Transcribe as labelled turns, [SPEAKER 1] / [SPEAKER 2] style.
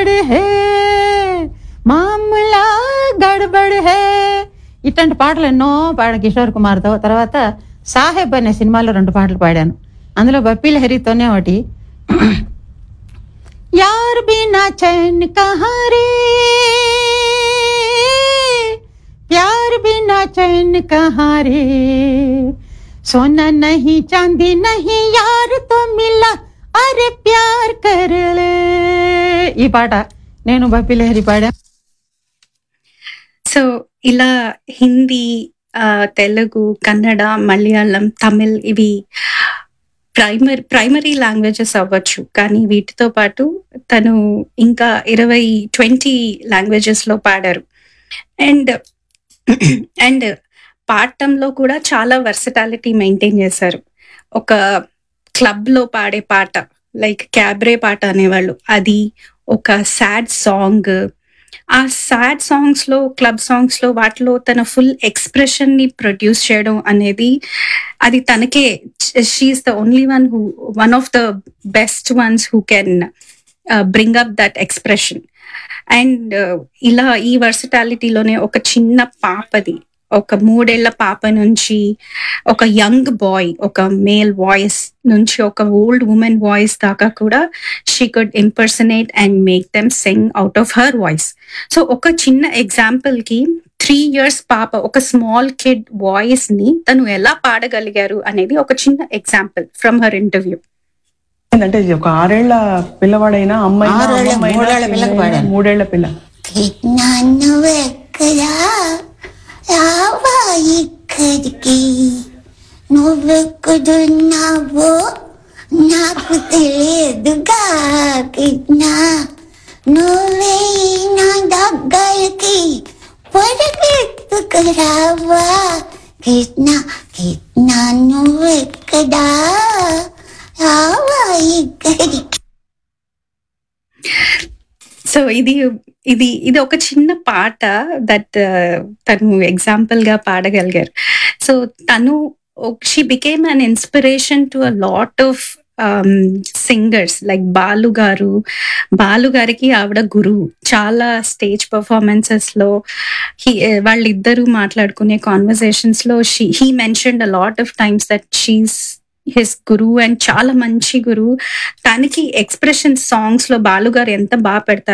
[SPEAKER 1] గడ్బడ్ హే మామూలా గడ్బడ్ హే ఇట్లాంటి పాటలు ఎన్నో పాడ కిషోర్ కుమార్తో తర్వాత సాహెబ్ అనే సినిమాలో రెండు పాటలు పాడాను అందులో బప్పీల హరితోనే ఒకటి यार बिना चैन कहाँ रे प्यार बिना चैन कहाँ रे सोना नहीं चांदी नहीं यार तो मिला अरे प्यार कर ले ఈ పాట నేను బప్పి లహరి పాడా
[SPEAKER 2] సో ఇలా హిందీ ఆ, తెలుగు కన్నడ మలయాళం తమిళ్ ఇవి ప్రైమరీ ప్రైమరీ లాంగ్వేజెస్ అవ్వచ్చు కానీ వీటితో పాటు తను ఇంకా ఇరవై ట్వంటీ లాంగ్వేజెస్ లో పాడారు అండ్ అండ్ పాడటంలో కూడా చాలా వర్సటాలిటీ మెయింటైన్ చేశారు ఒక క్లబ్ లో పాడే పాట లైక్ క్యాబ్రే పాట అనేవాళ్ళు అది ఒక సాడ్ సాంగ్ ఆ సాడ్ సాంగ్స్ లో క్లబ్ సాంగ్స్ లో వాటిలో తన ఫుల్ ఎక్స్ప్రెషన్ ని ప్రొడ్యూస్ చేయడం అనేది అది తనకే she is the only one who one of the best ones who can bring up that expression and ఇలా ఈ వర్సిటాలిటీలోనే ఒక చిన్న పాపది ఒక మూడేళ్ల పాప నుంచి ఒక యంగ్ బాయ్ ఒక మేల్ వాయిస్ నుంచి ఒక ఓల్డ్ ఉమెన్ వాయిస్ దాకా కూడా she could impersonate and make them sing out of her voice so ఒక చిన్న ఎగ్జాంపుల్ కి త్రీ ఇయర్స్ పాప ఒక స్మాల్ కిడ్ వాయిస్ ని తను ఎలా పాడగలిగారు అనేది ఒక చిన్న ఎగ్జాంపుల్ ఫ్రమ్ హర్ ఇంటర్వ్యూ
[SPEAKER 3] అంటే ఇది ఒక ఆరేళ్ల పిల్లవాడైనా అమ్మాయి
[SPEAKER 1] ఆరేళ్ల, మూడేళ్ల పిల్లకి పాడాను.
[SPEAKER 3] మూడేళ్ల పిల్ల
[SPEAKER 4] నన్ను ఎక్కడా రావా ఇక్కడికి నువ్వెక్కడున్నావో నాకు తెలియదుగా కృష్ణ నువ్వే నా దగ్గరికి పరిగెత్తుకురావా కృష్ణ కృష్ణ నువ్వెక్కడా రావా ఇక్కడికి
[SPEAKER 2] సో ఇది ఇది ఇది ఒక చిన్న పాట దట్ తను ఎగ్జాంపుల్ గా పాడగలిగారు సో తను she became an inspiration to a lot of singers like Balu garu Balu గారికి ఆవిడ గురువు చాలా స్టేజ్ పర్ఫార్మెన్సెస్ లో he- వాళ్ళిద్దరూ మాట్లాడుకునే కాన్వర్సేషన్స్ లో she he mentioned a lot of times that she's his గురువు అండ్ చాలా మంచి గురువు తనకి ఎక్స్ప్రెషన్ సాంగ్స్ లో బాలు గారు ఎంత బాగా పెడతారు